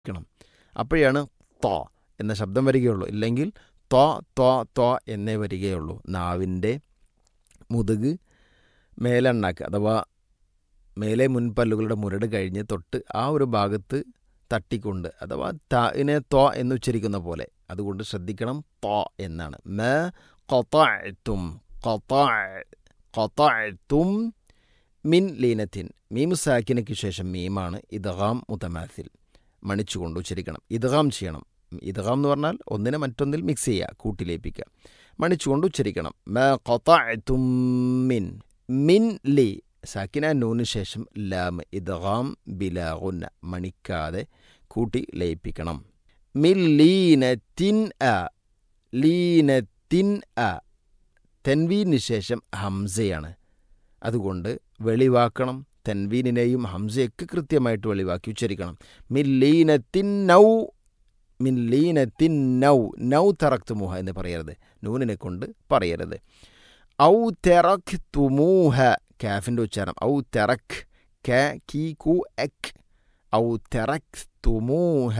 ക്കണം അപ്പോഴാണ് തോ എന്ന ശബ്ദം വരികയുള്ളൂ ഇല്ലെങ്കിൽ ത്വ ത്വ ത്വ എന്നേ വരികയുള്ളൂ നാവിൻ്റെ മുതുക് മേലെണ്ണാക്ക് അഥവാ മേലെ മുൻപല്ലുകളുടെ മുരട് കഴിഞ്ഞ് തൊട്ട് ആ ഒരു ഭാഗത്ത് തട്ടിക്കൊണ്ട് അഥവാ താഇനെ ത്വ എന്ന് ഉച്ചരിക്കുന്ന പോലെ അതുകൊണ്ട് ശ്രദ്ധിക്കണം ത്വ എന്നാണ് മ കൊത്താഴ്ത്തും കൊത്താഴ്ത്തും മിൻ ലീനത്തിൻ മീമു സാക്കിനയ്ക്ക് ശേഷം മീമാണ് ഇദ്ഗാം മുതമാസിൽ മണിച്ചുകൊണ്ട് ഉച്ചരിക്കണം ഇദ്ഗാം ചെയ്യണം ഇദ്ഗാം എന്ന് പറഞ്ഞാൽ ഒന്നിനെ മറ്റൊന്നിൽ മിക്സ് ചെയ്യുക കൂട്ടിലേപ്പിക്കുക മണിച്ചുകൊണ്ട് ഉച്ചരിക്കണം മ കൊത്താഴ്ത്തും മിൻ മിൻ ലി സാക്കിന നൂന് ശേഷം ലാം ഇദ്ഗാം ബിലാഗുന്ന മണിക്കാതെ കൂട്ടി ലയിപ്പിക്കണം മിൻ ലീനത്തിൻ അ ലീനത്തിൻ അ തെൻവീന് ശേഷം ഹംസയാണ് അതുകൊണ്ട് വെളിവാക്കണം തെൻവീനിനെയും ഹംസയൊക്കെ കൃത്യമായിട്ട് വെളിവാക്കി ഉച്ചരിക്കണം മില്ലീനത്തിൻ നൗ മില്ലീനത്തിൻ നൗ നൗ തറക്തുമുഹ എന്ന് പറയരുത് നൂനിനെ കൊണ്ട് പറയരുത് ഔ തെറക് തുമൂഹ കാഫിൻ്റെ ഉച്ചാരണം ഔ തെറക് ക കി കു എക് ഔ തെറക് തുമൂഹ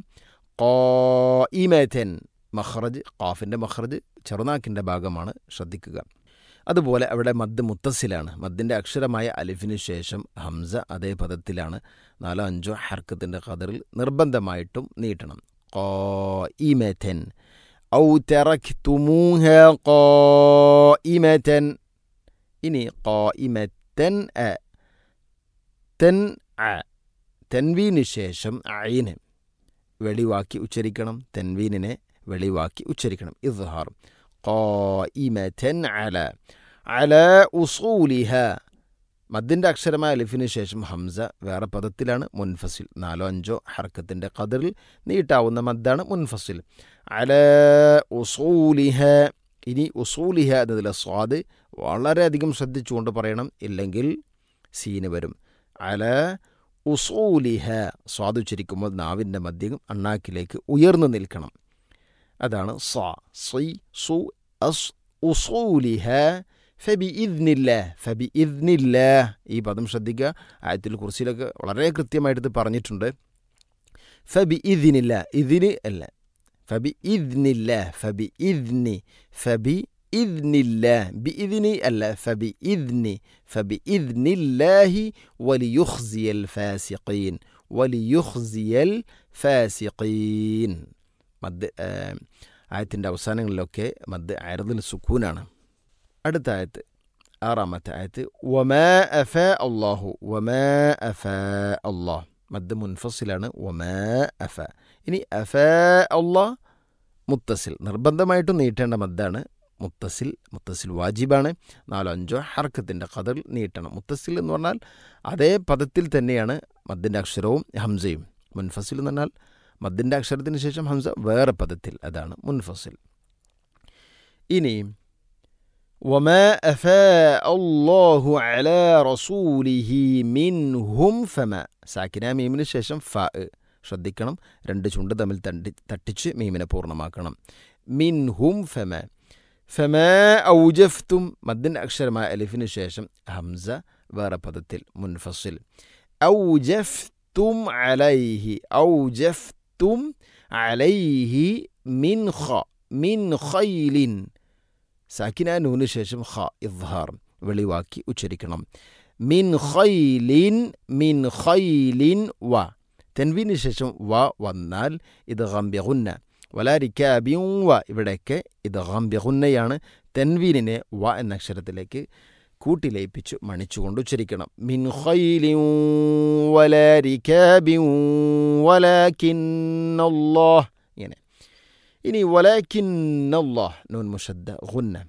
ഖായിമതൻ മഖ്റജ് ഖാഫിൻ്റെ മഖ്റജ് ചെറുനാക്കിൻ്റെ ഭാഗമാണ് ശ്രദ്ധിക്കുക അതുപോലെ അവിടെ മദ് മുത്തസിലാണ് മദ്ദിൻ്റെ അക്ഷരമായ അലിഫിന് ശേഷം ഹംസ അതേ പദത്തിലാണ് നാലോ അഞ്ചോ ഹർക്കത്തിൻ്റെ ഖദറിൽ നിർബന്ധമായിട്ടും നീട്ടണം ഖായിമതൻ ഔ തറക്തുമൂഹ ഖായിമതൻ ഇനി ഖായിമത്തൻ അ തൻ അ തെൻവീന് ശേഷം അയിന് വെളിവാക്കി ഉച്ചരിക്കണം തെൻവീനിനെ വെളിവാക്കി ഉച്ചരിക്കണം ഇദ്ഹാർ ഖായിമതൻ അല അല ഉസൂലിഹ മദ്ദിൻ്റെ അക്ഷരമായ അലിഫിന് ശേഷം ഹംസ വേറെ പദത്തിലാണ് മുൻഫസിൽ നാലോ അഞ്ചോ ഹർക്കത്തിൻ്റെ കതിറിൽ നീട്ടാവുന്ന മദ്ദാണ് മുൻഫസിൽ അല ഉസൂലിഹ ഇനി ഉസൂലിഹ എന്നതിലെ സ്വാദ് വളരെയധികം ശ്രദ്ധിച്ചുകൊണ്ട് പറയണം ഇല്ലെങ്കിൽ സീന് വരും അല ഉസൂലിഹ സ്വാദ് ഉച്ചരിക്കുമ്പോൾ നാവിൻ്റെ മദ്യം അണ്ണാക്കിലേക്ക് ഉയർന്നു നിൽക്കണം അതാണ് സ സി സു അസ് ഉസൂലിഹ ഫബി ഇദ്നില്ല ഫബി ഇദ്നില്ല ഈ പദം ശ്രദ്ധിക്കുക ആയത്തിൽ കുറിച്ചിലൊക്കെ വളരെ കൃത്യമായിട്ട് ഇത് പറഞ്ഞിട്ടുണ്ട് ഫബി ഇദ്നില്ല ഇതിന് അല്ല ഫബി ഇദ്നില്ല ഫബി ഇദ്നി ഫബി ഇദ്നില്ല ബി ഇതിനി അല്ല ഫബി ഇദ്നി ഫബി ഇദ്നില്ലാഹി വലിയുഖ്സിയൽ ഫാസിഖീൻ വലിയുഖ്സിയൽ ഫാസിഖീൻ മദ് ആയത്തിൻ്റെ അവസാനങ്ങളിലൊക്കെ മദ് അയറദിൽ സുക്കൂനാണ് അടുത്ത ആയത്ത് ആറാമത്തെ ആയത്ത് വമാ അഫ അള്ളാഹു വമാ അഫ അള്ളാഹ് മദ് മുൻഫസിലാണ് വമാ അഫ ഇനി അഫ അള്ളാഹ് മുത്തസിൽ നിർബന്ധമായിട്ടും നീട്ടേണ്ട മദ്ദാണ് മുത്തസിൽ മുത്തസിൽ വാജിബാണ് നാലോ അഞ്ചോ ഹർക്കത്തിൻ്റെ കതൽ നീട്ടണം മുത്തസിൽ എന്ന് പറഞ്ഞാൽ അതേ പദത്തിൽ തന്നെയാണ് മദ്ദിൻ്റെ അക്ഷരവും ഹംസയും മുൻഫസിൽ എന്ന് പറഞ്ഞാൽ മദ്ദിൻ്റെ അക്ഷരത്തിന് ശേഷം ഹംസ വേറെ പദത്തിൽ അതാണ് മുൻഫസിൽ ഇനി وما أفاء الله على رسوله منهم فما സാക്കിന മീമിന് ശേഷം ഫ ശ്രദ്ധിക്കണം രണ്ട് ചുണ്ട് തമ്മിൽ തണ്ടി തട്ടിച്ച് മീമിനെ പൂർണ്ണമാക്കണം മിൻഹും ഫമ ഫമ ഔജഫ്തും മദ്ദിൻ അക്ഷരമായ അലിഫിന് ശേഷം ഹംസ വേറെ പദത്തിൽ മുൻഫസിൽ ഔജഫ്തും അലൈഹി ഔജഫ്തും അലൈഹി മിൻ ഖ മിൻ ഖൈലിൻ സാക്കിന നൂന് ശേഷം ഖ ഇദ്ഹാർ വെളിവാക്കി ഉച്ചരിക്കണം മിൻ ഖൈലിൻ മിൻ ഖൈലിൻ വ തെൻവിന് ശേഷം വ വന്നാൽ ഇത് ഗംബ്യഹുന്ന വലാരിക്കാബിയും വ ഇവിടെയൊക്കെ ഇത് ഗംബ്യഹുന്നയാണ് തെൻവീനിനെ വ എന്ന അക്ഷരത്തിലേക്ക് കൂട്ടിലയിപ്പിച്ച് മണിച്ചുകൊണ്ട് ഉച്ചരിക്കണം മിൻ ഖൈലിൻ വലാരിക്കാബിയും വലാക്കിന്നല്ലാഹ് ഇങ്ങനെ ഇനി വലാക്കിന്നല്ലാഹ് നൂൻ മുഷദ്ദ ഗുന്ന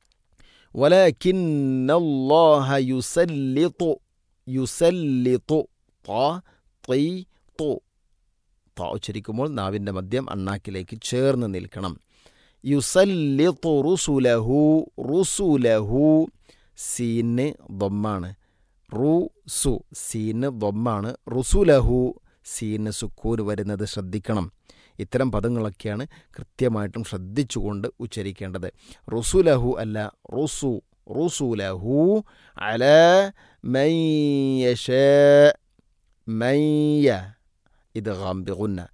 വലാക്കിന്നല്ലാഹ യുസല്ലിതു യുസല്ലിതു ത തി തു ത ഉച്ചരിക്കുമ്പോൾ നാവിൻ്റെ മദ്യം അണ്ണാക്കിലേക്ക് ചേർന്ന് നിൽക്കണം യുസല്ലിതു റുസുലഹു റുസുലഹു സീന് ദൊമ്മാണ് റു സു സീന് ദൊമ്മാണ് റുസുലഹു സീന് സുക്കൂന് വരുന്നത് ശ്രദ്ധിക്കണം ഇത്തരം പദങ്ങളൊക്കെയാണ് കൃത്യമായിട്ടും ശ്രദ്ധിച്ചുകൊണ്ട് ഉച്ചരിക്കേണ്ടത് റുസുലഹു അല്ല റുസു റുസുലഹു അല മയ്യഷ മയ്യ ഇത് ഗാംബിഗുന്ന